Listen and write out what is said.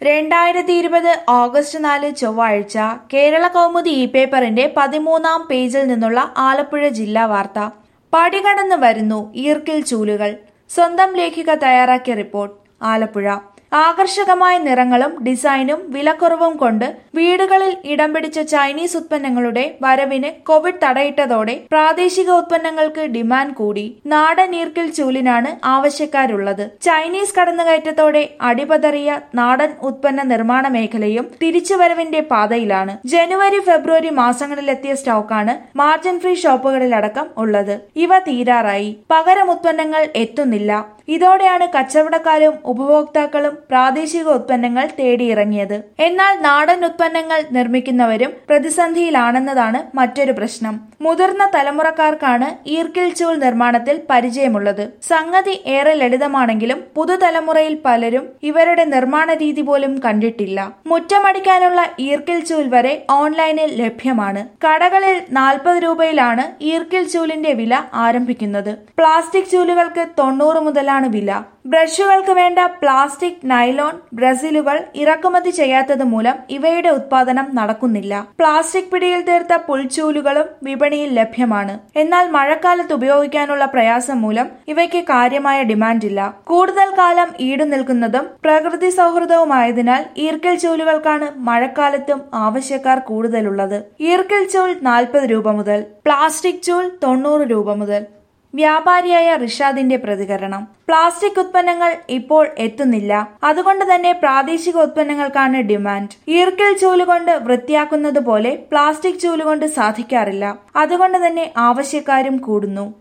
രണ്ടായിരത്തി ഇരുപത് ഓഗസ്റ്റ് നാല് ചൊവ്വാഴ്ച കേരള കൗമുദി ഇ പേപ്പറിന്റെ പതിമൂന്നാം പേജിൽ നിന്നുള്ള ആലപ്പുഴ ജില്ലാ വാർത്ത പടികടന്ന് വരുന്നു ഈർക്കിൽ ചൂലുകൾ സ്വന്തം ലേഖിക തയ്യാറാക്കിയ റിപ്പോർട്ട് ആലപ്പുഴ ആകർഷകമായ നിറങ്ങളും ഡിസൈനും വിലക്കുറവും കൊണ്ട് വീടുകളിൽ ഇടം പിടിച്ച ചൈനീസ് ഉത്പന്നങ്ങളുടെ വരവിന് കോവിഡ് തടയിട്ടതോടെ പ്രാദേശിക ഉത്പന്നങ്ങൾക്ക് ഡിമാൻഡ് കൂടി നാടൻ ഈർക്കിൽ ചൂലിനാണ് ആവശ്യക്കാരുള്ളത് ചൈനീസ് കടന്നുകയറ്റത്തോടെ അടിപതറിയ നാടൻ ഉത്പന്ന നിർമ്മാണ മേഖലയും തിരിച്ചുവരവിന്റെ പാതയിലാണ് ജനുവരി ഫെബ്രുവരി മാസങ്ങളിലെത്തിയ സ്റ്റോക്കാണ് മാർജിൻ ഫ്രീ ഷോപ്പുകളിലടക്കം ഉള്ളത് ഇവ തീരാറായി പകരം ഉത്പന്നങ്ങൾ എത്തുന്നില്ല ഇതോടെയാണ് കച്ചവടക്കാരും ഉപഭോക്താക്കളും പ്രാദേശിക ഉത്പന്നങ്ങൾ തേടിയിറങ്ങിയത് എന്നാൽ നാടൻ ഉത്പന്നങ്ങൾ നിർമ്മിക്കുന്നവരും പ്രതിസന്ധിയിലാണെന്നതാണ് മറ്റൊരു പ്രശ്നം മുതിർന്ന തലമുറക്കാർക്കാണ് ഈർക്കിൽ ചൂൽ നിർമ്മാണത്തിൽ പരിചയമുള്ളത് സംഗതി ഏറെ ലളിതമാണെങ്കിലും പുതുതലമുറയിൽ പലരും ഇവരുടെ നിർമ്മാണ രീതി പോലും കണ്ടിട്ടില്ല മുറ്റമടിക്കാനുള്ള ഈർക്കിൽ ചൂൽ വരെ ഓൺലൈനിൽ ലഭ്യമാണ് കടകളിൽ നാൽപ്പത് രൂപയിലാണ് ഈർക്കിൽ ചൂലിന്റെ വില ആരംഭിക്കുന്നത് പ്ലാസ്റ്റിക് ചൂലുകൾക്ക് തൊണ്ണൂറ് മുതലാണ് വില ബ്രഷുകൾക്ക് വേണ്ട പ്ലാസ്റ്റിക് നൈലോൺ ബ്രസിലുകൾ ഇറക്കുമതി ചെയ്യാത്തത് മൂലം ഇവയുടെ ഉത്പാദനം നടക്കുന്നില്ല പ്ലാസ്റ്റിക് പിടിയിൽ തീർത്ത പുൽച്ചൂലുകളും വിപണിയിൽ ലഭ്യമാണ് എന്നാൽ മഴക്കാലത്ത് ഉപയോഗിക്കാനുള്ള പ്രയാസം മൂലം ഇവയ്ക്ക് കാര്യമായ ഡിമാൻഡില്ല കൂടുതൽ കാലം ഈടു നിൽക്കുന്നതും പ്രകൃതി സൗഹൃദവുമായതിനാൽ ഈർക്കൽ ചൂലുകൾക്കാണ് മഴക്കാലത്തും ആവശ്യക്കാർ കൂടുതലുള്ളത് ഈർക്കൽ ചൂൽ നാൽപ്പത് രൂപ മുതൽ പ്ലാസ്റ്റിക് ചൂൽ തൊണ്ണൂറ് രൂപ മുതൽ വ്യാപാരിയായ റിഷാദിന്റെ പ്രതികരണം പ്ലാസ്റ്റിക് ഉത്പന്നങ്ങൾ ഇപ്പോൾ എത്തുന്നില്ല അതുകൊണ്ട് തന്നെ പ്രാദേശിക ഉത്പന്നങ്ങൾക്കാണ് ഡിമാൻഡ് ഈർക്കൽ ചൂലുകൊണ്ട് വൃത്തിയാക്കുന്നത് പോലെ പ്ലാസ്റ്റിക് ചൂലുകൊണ്ട് സാധിക്കാറില്ല അതുകൊണ്ട് തന്നെ ആവശ്യക്കാരും കൂടുന്നു